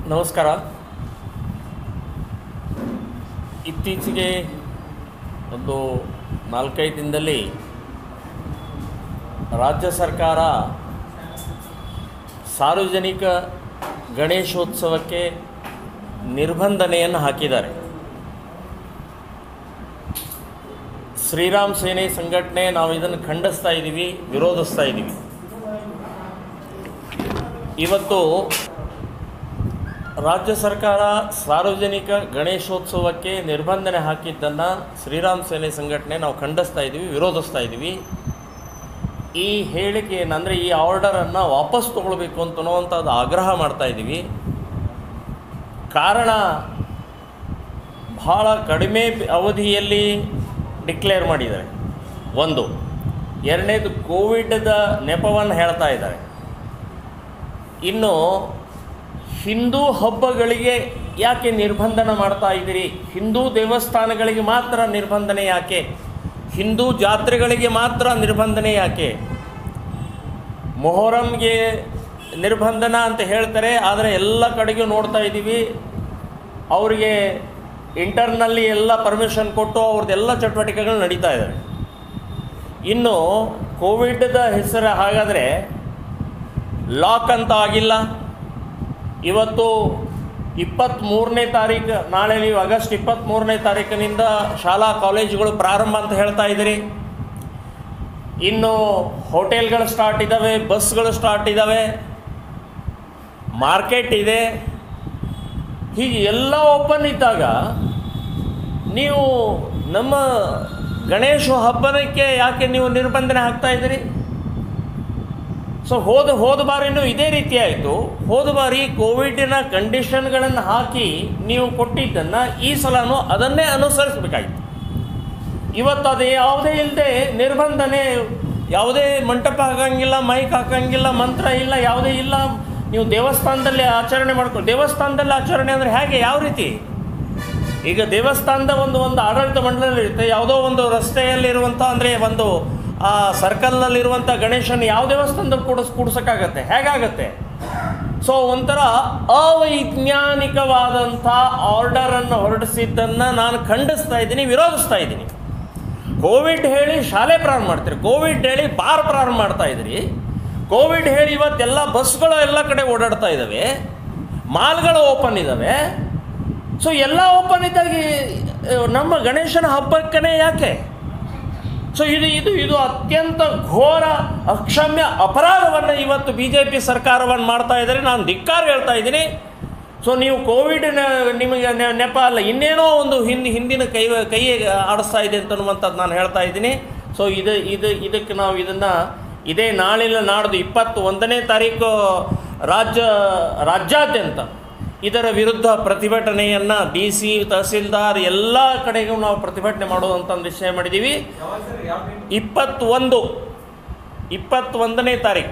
ನಮಸ್ಕಾರ ಇತ್ತೀಚೆಗೆ ಒಂದು ನಾಲ್ಕೈದು ದಿನದಲ್ಲಿ ರಾಜ್ಯ ಸರ್ಕಾರ ಸಾರ್ವಜನಿಕ ಗಣೇಶೋತ್ಸವಕ್ಕೆ ನಿರ್ಬಂಧನೆಯನ್ನು ಹಾಕಿದ್ದಾರೆ ಶ್ರೀರಾಮ್ ಸೇನೆ ಸಂಘಟನೆ ನಾವು ಇದನ್ನು ಖಂಡಿಸ್ತಾ ಇದ್ದೀವಿ ವಿರೋಧಿಸ್ತಾ ಇದ್ದೀವಿ ಇವತ್ತು ರಾಜ್ಯ ಸರ್ಕಾರ ಸಾರ್ವಜನಿಕ ಗಣೇಶೋತ್ಸವಕ್ಕೆ ನಿರ್ಬಂಧನೆ ಹಾಕಿದ್ದನ್ನು ಶ್ರೀರಾಮ್ ಸೇನೆ ಸಂಘಟನೆ ನಾವು ಖಂಡಿಸ್ತಾ ಇದ್ದೀವಿ ವಿರೋಧಿಸ್ತಾ ಇದ್ದೀವಿ ಈ ಹೇಳಿಕೆಯನ್ನು ಅಂದರೆ ಈ ಆರ್ಡರನ್ನು ವಾಪಸ್ ತಗೊಳ್ಬೇಕು ಅಂತನ್ನುವಂಥದ್ದು ಆಗ್ರಹ ಮಾಡ್ತಾ ಇದ್ದೀವಿ ಕಾರಣ ಭಾಳ ಕಡಿಮೆ ಅವಧಿಯಲ್ಲಿ ಡಿಕ್ಲೇರ್ ಮಾಡಿದ್ದಾರೆ ಒಂದು ಎರಡನೇದು ಕೋವಿಡ್ದ ನೆಪವನ್ನು ಹೇಳ್ತಾ ಇದ್ದಾರೆ ಇನ್ನು ಹಿಂದೂ ಹಬ್ಬಗಳಿಗೆ ಯಾಕೆ ನಿರ್ಬಂಧನ ಮಾಡ್ತಾ ಇದ್ದೀರಿ ಹಿಂದೂ ದೇವಸ್ಥಾನಗಳಿಗೆ ಮಾತ್ರ ನಿರ್ಬಂಧನೆ ಯಾಕೆ ಹಿಂದೂ ಜಾತ್ರೆಗಳಿಗೆ ಮಾತ್ರ ನಿರ್ಬಂಧನೆ ಯಾಕೆ ಮೊಹರಂಗೆ ನಿರ್ಬಂಧನ ಅಂತ ಹೇಳ್ತಾರೆ ಆದರೆ ಎಲ್ಲ ಕಡೆಗೂ ನೋಡ್ತಾ ಇದ್ದೀವಿ ಅವರಿಗೆ ಇಂಟರ್ನಲ್ಲಿ ಎಲ್ಲ ಪರ್ಮಿಷನ್ ಕೊಟ್ಟು ಅವ್ರದ್ದೆಲ್ಲ ಚಟುವಟಿಕೆಗಳು ನಡೀತಾ ಇದ್ದಾವೆ ಇನ್ನು ಕೋವಿಡ್ದ ಹೆಸರು ಹಾಗಾದರೆ ಲಾಕ್ ಅಂತ ಆಗಿಲ್ಲ ಇವತ್ತು ಇಪ್ಪತ್ತ್ಮೂರನೇ ತಾರೀಕು ನಾಳೆ ನೀವು ಆಗಸ್ಟ್ ಇಪ್ಪತ್ತ್ಮೂರನೇ ತಾರೀಕಿನಿಂದ ಶಾಲಾ ಕಾಲೇಜುಗಳು ಪ್ರಾರಂಭ ಅಂತ ಹೇಳ್ತಾ ಇದ್ದೀರಿ ಇನ್ನು ಹೋಟೆಲ್ಗಳು ಸ್ಟಾರ್ಟ್ ಇದ್ದಾವೆ ಬಸ್ಗಳು ಸ್ಟಾರ್ಟ್ ಇದ್ದಾವೆ ಮಾರ್ಕೆಟ್ ಇದೆ ಹೀಗೆ ಎಲ್ಲ ಓಪನ್ ಇದ್ದಾಗ ನೀವು ನಮ್ಮ ಗಣೇಶ ಹಬ್ಬನಕ್ಕೆ ಯಾಕೆ ನೀವು ನಿರ್ಬಂಧನೆ ಹಾಕ್ತಾ ಇದ್ದೀರಿ ಸೊ ಹೋದ ಹೋದ ಬಾರಿನೂ ಇದೇ ರೀತಿ ಆಯಿತು ಹೋದ ಬಾರಿ ಕೋವಿಡಿನ ಕಂಡೀಷನ್ಗಳನ್ನು ಹಾಕಿ ನೀವು ಕೊಟ್ಟಿದ್ದನ್ನು ಈ ಸಲನೂ ಅದನ್ನೇ ಅನುಸರಿಸಬೇಕಾಗಿತ್ತು ಇವತ್ತು ಅದು ಯಾವುದೇ ಇಲ್ಲದೆ ನಿರ್ಬಂಧನೆ ಯಾವುದೇ ಮಂಟಪ ಹಾಕಂಗಿಲ್ಲ ಮೈಕ್ ಹಾಕಂಗಿಲ್ಲ ಮಂತ್ರ ಇಲ್ಲ ಯಾವುದೇ ಇಲ್ಲ ನೀವು ದೇವಸ್ಥಾನದಲ್ಲಿ ಆಚರಣೆ ಮಾಡ್ಕೊಂಡು ದೇವಸ್ಥಾನದಲ್ಲಿ ಆಚರಣೆ ಅಂದರೆ ಹೇಗೆ ಯಾವ ರೀತಿ ಈಗ ದೇವಸ್ಥಾನದ ಒಂದು ಒಂದು ಆಡಳಿತ ಮಂಡಳಿ ಇರುತ್ತೆ ಯಾವುದೋ ಒಂದು ರಸ್ತೆಯಲ್ಲಿರುವಂಥ ಅಂದರೆ ಒಂದು ಆ ಸರ್ಕಲ್ನಲ್ಲಿರುವಂಥ ಗಣೇಶನ ಯಾವ ದೇವಸ್ಥಾನದಲ್ಲಿ ಕೂಡಿಸ್ ಕೂಡ್ಸೋಕ್ಕಾಗತ್ತೆ ಹೇಗಾಗತ್ತೆ ಸೊ ಒಂಥರ ಅವೈಜ್ಞಾನಿಕವಾದಂಥ ಆರ್ಡರನ್ನು ಹೊರಡಿಸಿದ್ದನ್ನು ನಾನು ಖಂಡಿಸ್ತಾ ಇದ್ದೀನಿ ವಿರೋಧಿಸ್ತಾ ಇದ್ದೀನಿ ಕೋವಿಡ್ ಹೇಳಿ ಶಾಲೆ ಪ್ರಾರಂಭ ಮಾಡ್ತೀರಿ ಕೋವಿಡ್ ಹೇಳಿ ಬಾರ್ ಪ್ರಾರಂಭ ಮಾಡ್ತಾ ಇದ್ರಿ ಕೋವಿಡ್ ಹೇಳಿ ಇವತ್ತೆಲ್ಲ ಬಸ್ಗಳು ಎಲ್ಲ ಕಡೆ ಓಡಾಡ್ತಾ ಇದ್ದಾವೆ ಮಾಲ್ಗಳು ಓಪನ್ ಇದ್ದಾವೆ ಸೊ ಎಲ್ಲ ಓಪನ್ ಇದ್ದಾಗಿ ನಮ್ಮ ಗಣೇಶನ ಹಬ್ಬಕ್ಕೇ ಯಾಕೆ ಸೊ ಇದು ಇದು ಇದು ಅತ್ಯಂತ ಘೋರ ಅಕ್ಷಮ್ಯ ಅಪರಾಧವನ್ನು ಇವತ್ತು ಬಿ ಜೆ ಪಿ ಸರ್ಕಾರವನ್ನು ಮಾಡ್ತಾ ಇದ್ದಾರೆ ನಾನು ಧಿಕ್ಕಾರ ಹೇಳ್ತಾ ಇದ್ದೀನಿ ಸೊ ನೀವು ಕೋವಿಡ್ ನಿಮಗೆ ನೆ- ನೆಪ ಅಲ್ಲ ಇನ್ನೇನೋ ಒಂದು ಹಿಂದಿ ಹಿಂದಿನ ಕೈ ಕೈ ಆಡಿಸ್ತಾ ಇದೆ ಅಂತನ್ನುವಂಥದ್ದು ನಾನು ಹೇಳ್ತಾ ಇದ್ದೀನಿ ಸೊ ಇದು ಇದು ಇದಕ್ಕೆ ನಾವು ಇದನ್ನು ಇದೇ ನಾಳಿನ ನಾಡ್ದು ಇಪ್ಪತ್ತು ಒಂದನೇ ತಾರೀಕು ರಾಜ್ಯ ರಾಜ್ಯಾದ್ಯಂತ ಇದರ ವಿರುದ್ಧ ಪ್ರತಿಭಟನೆಯನ್ನು ಡಿ ಸಿ ತಹಸೀಲ್ದಾರ್ ಎಲ್ಲ ಕಡೆಗೂ ನಾವು ಪ್ರತಿಭಟನೆ ಮಾಡೋದಂತ ನಿಶ್ಚಯ ಮಾಡಿದ್ದೀವಿ ಇಪ್ಪತ್ತೊಂದು ಇಪ್ಪತ್ತೊಂದನೇ ತಾರೀಕು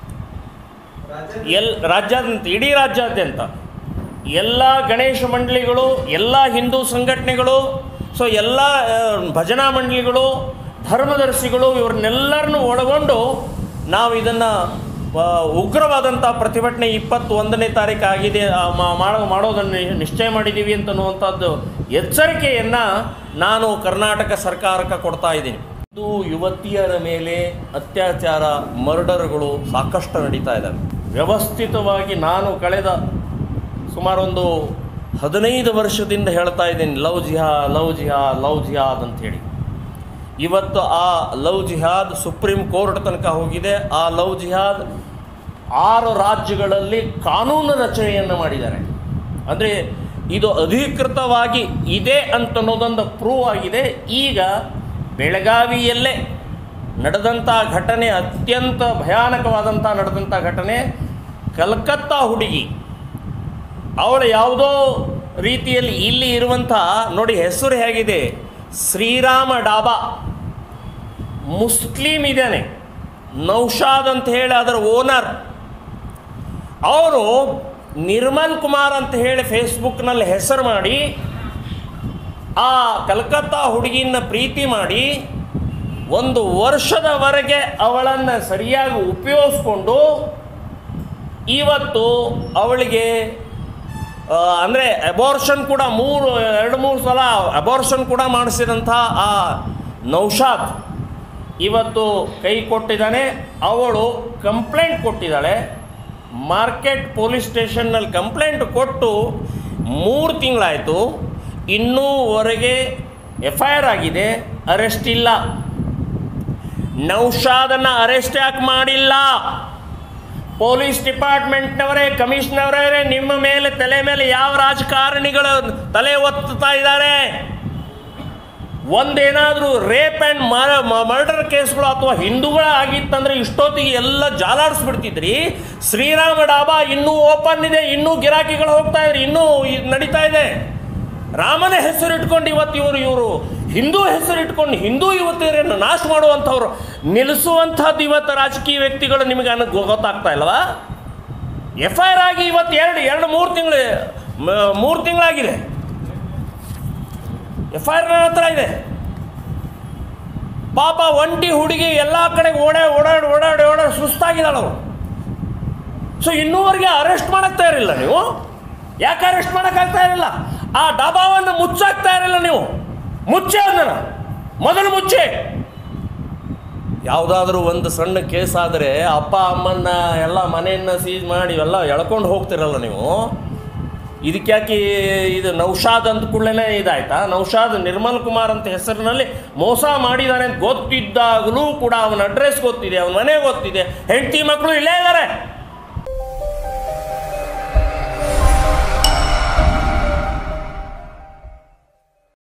ಎಲ್ ರಾಜ್ಯಾದ್ಯಂತ ಇಡೀ ರಾಜ್ಯಾದ್ಯಂತ ಎಲ್ಲ ಗಣೇಶ ಮಂಡಳಿಗಳು ಎಲ್ಲ ಹಿಂದೂ ಸಂಘಟನೆಗಳು ಸೊ ಎಲ್ಲ ಆ, ಭಜನಾ ಮಂಡಳಿಗಳು ಧರ್ಮದರ್ಶಿಗಳು ಇವ್ರನ್ನೆಲ್ಲರನ್ನು ಒಳಗೊಂಡು ನಾವು ಇದನ್ನು ಉಗ್ರವಾದಂಥ ಪ್ರತಿಭಟನೆ ಇಪ್ಪತ್ತೊಂದನೇ ತಾರೀಕು ಆಗಿದೆ ಆ, ಮಾ- ಮಾಡೋ ಮಾಡೋದನ್ನು ನಿಶ್ಚಯ ಮಾಡಿದ್ದೀವಿ ಅಂತನ್ನುವಂಥದ್ದು ಎಚ್ಚರಿಕೆಯನ್ನು ನಾನು ಕರ್ನಾಟಕ ಸರ್ಕಾರಕ್ಕೆ ಕೊಡ್ತಾ ಇದ್ದೀನಿ ಇದು ಯುವತಿಯರ ಮೇಲೆ ಅತ್ಯಾಚಾರ ಮರ್ಡರ್ಗಳು ಸಾಕಷ್ಟು ನಡೀತಾ ಇದ್ದಾವೆ ವ್ಯವಸ್ಥಿತವಾಗಿ ನಾನು ಕಳೆದ ಸುಮಾರೊಂದು ಹದಿನೈದು ವರ್ಷದಿಂದ ಹೇಳ್ತಾ ಇದ್ದೀನಿ ಲವ್ ಜಿಹಾದ್ ಲವ್ ಜಿಹಾದ್ ಲವ್ ಜಿಹಾದ್ ಅಂಥೇಳಿ ಇವತ್ತು ಆ ಲವ್ ಜಿಹಾದ್ ಸುಪ್ರೀಂ ಕೋರ್ಟ್ ತನಕ ಹೋಗಿದೆ ಆ ಲವ್ ಜಿಹಾದ್ ಆರು ರಾಜ್ಯಗಳಲ್ಲಿ ಕಾನೂನು ರಚನೆಯನ್ನು ಮಾಡಿದ್ದಾರೆ ಅಂದರೆ ಇದು ಅಧಿಕೃತವಾಗಿ ಇದೆ ಅಂತನ್ನೋದೊಂದು ಪ್ರೂವ್ ಆಗಿದೆ ಈಗ ಬೆಳಗಾವಿಯಲ್ಲೇ ನಡೆದಂಥ ಘಟನೆ ಅತ್ಯಂತ ಭಯಾನಕವಾದಂಥ ನಡೆದಂಥ ಘಟನೆ ಕಲ್ಕತ್ತಾ ಹುಡುಗಿ ಅವಳು ಯಾವುದೋ ರೀತಿಯಲ್ಲಿ ಇಲ್ಲಿ ಇರುವಂಥ ನೋಡಿ ಹೆಸರು ಹೇಗಿದೆ ಶ್ರೀರಾಮ ಡಾಬಾ ಮುಸ್ಲಿಂ ಇದ್ದಾನೆ ನೌಶಾದ್ ಅಂತ ಹೇಳಿ ಅದರ ಓನರ್ ಅವರು ನಿರ್ಮಲ್ ಕುಮಾರ್ ಅಂತ ಹೇಳಿ ಫೇಸ್ಬುಕ್ನಲ್ಲಿ ಹೆಸರು ಮಾಡಿ ಆ ಕಲ್ಕತ್ತಾ ಹುಡುಗಿನ ಪ್ರೀತಿ ಮಾಡಿ ಒಂದು ವರ್ಷದವರೆಗೆ ಅವಳನ್ನು ಸರಿಯಾಗಿ ಉಪಯೋಗಿಸ್ಕೊಂಡು ಇವತ್ತು ಅವಳಿಗೆ ಅಂದರೆ ಅಬೋರ್ಷನ್ ಕೂಡ ಮೂರು ಎರಡು ಮೂರು ಸಲ ಅಬೋರ್ಷನ್ ಕೂಡ ಮಾಡಿಸಿದಂಥ ಆ ನೌಶಾದ್ ಇವತ್ತು ಕೈ ಕೊಟ್ಟಿದ್ದಾನೆ ಅವಳು ಕಂಪ್ಲೇಂಟ್ ಕೊಟ್ಟಿದ್ದಾಳೆ ಮಾರ್ಕೆಟ್ ಪೊಲೀಸ್ ಸ್ಟೇಷನ್ನಲ್ಲಿ ಕಂಪ್ಲೇಂಟ್ ಕೊಟ್ಟು ಮೂರು ತಿಂಗಳಾಯಿತು ಇನ್ನೂವರೆಗೆ ಎಫ್ ಐ ಆರ್ ಆಗಿದೆ ಅರೆಸ್ಟ್ ಇಲ್ಲ ನೌಶಾದನ್ನು ಅರೆಸ್ಟ್ ಯಾಕೆ ಮಾಡಿಲ್ಲ ಪೊಲೀಸ್ ಡಿಪಾರ್ಟ್ಮೆಂಟ್ನವರೇ ಕಮಿಷನವರೇ ನಿಮ್ಮ ಮೇಲೆ ತಲೆ ಮೇಲೆ ಯಾವ ರಾಜಕಾರಣಿಗಳು ತಲೆ ಒತ್ತುತ್ತಾ ಇದ್ದಾರೆ ಒಂದೇನಾದರೂ ರೇಪ್ ಆ್ಯಂಡ್ ಮರ್ಡರ್ ಕೇಸ್ಗಳು ಅಥವಾ ಹಿಂದೂಗಳ ಆಗಿತ್ತಂದ್ರೆ ಇಷ್ಟೊತ್ತಿಗೆ ಎಲ್ಲ ಜಾಲಾಡಿಸ್ಬಿಡ್ತಿದ್ರಿ ಶ್ರೀರಾಮ ಡಾಬಾ ಇನ್ನೂ ಓಪನ್ ಇದೆ ಇನ್ನೂ ಗಿರಾಕಿಗಳು ಹೋಗ್ತಾ ಇದ್ರಿ ಇನ್ನೂ ಇದ್ ನಡೀತಾ ಇದೆ ರಾಮನ ಹೆಸರು ಇಟ್ಕೊಂಡು ಇವತ್ತು ಇವರು ಇವರು ಹಿಂದೂ ಹೆಸರು ಇಟ್ಕೊಂಡು ಹಿಂದೂ ಯುವತಿಯರನ್ನು ನಾಶ ಮಾಡುವಂಥವ್ರು ನಿಲ್ಲಿಸುವಂಥದ್ದು ಇವತ್ತು ರಾಜಕೀಯ ವ್ಯಕ್ತಿಗಳು ನಿಮಗೆ ಅನ್ನ ಗೊತ್ತಾಗ್ತಾ ಇಲ್ವಾ ಎಫ್ ಐ ಆರ್ ಆಗಿ ಇವತ್ತು ಎರಡು ಎರಡು ಮೂರು ತಿಂಗಳು ಮೂರು ತಿಂಗಳಾಗಿದೆ ಎಫ್ ಐ ಆರ್ ನನ್ನ ಹತ್ರ ಇದೆ ಪಾಪ ಒಂಟಿ ಹುಡುಗಿ ಎಲ್ಲ ಕಡೆ ಓಡಾ ಓಡಾಡಿ ಓಡಾಡಿ ಓಡಾಡಿ ಸುಸ್ತಾಗಿದ್ದಾಳೆ ಅವರು ಸೊ ಇನ್ನೂವರೆಗೆ ಅರೆಸ್ಟ್ ಮಾಡಕ್ಕೆ ತಯಾರಿಲ್ಲ ನೀವು ಯಾಕೆ ಅರೆಸ್ಟ್ ಮಾಡೋಕ್ಕಾಗ್ತಾ ಇರಲಿಲ್ಲ ಆ ಡಾಬಾವನ್ನು ಮುಚ್ಚಾಕ್ತಾ ಇರಲಿಲ್ಲ ನೀವು ಮುಚ್ಚೆ ಅದನ್ನ ಮೊದಲು ಮುಚ್ಚೆ ಯಾವುದಾದ್ರೂ ಒಂದು ಸಣ್ಣ ಕೇಸ್ ಆದರೆ ಅಪ್ಪ ಅಮ್ಮನ್ನ ಎಲ್ಲ ಮನೆಯನ್ನು ಸೀಜ್ ಮಾಡಿ ಎಲ್ಲ ಎಳ್ಕೊಂಡು ಹೋಗ್ತಿರಲ್ಲ ನೀವು ಇದಕ್ಕೆ ಯಾಕೆ ಇದು ನೌಶಾದ್ ಅಂತ ಕೂಡಲೇ ಇದಾಯ್ತಾ ನೌಶಾದ್ ನಿರ್ಮಲ್ ಕುಮಾರ್ ಅಂತ ಹೆಸರಿನಲ್ಲಿ ಮೋಸ ಮಾಡಿದ್ದಾನೆ ಅಂತ ಗೊತ್ತಿದ್ದಾಗಲೂ ಕೂಡ ಅವನ ಅಡ್ರೆಸ್ ಗೊತ್ತಿದೆ ಅವನ ಮನೆ ಗೊತ್ತಿದೆ ಹೆಂಡತಿ ಮಕ್ಕಳು ಇಲ್ಲೇ ಇದ್ದಾರೆ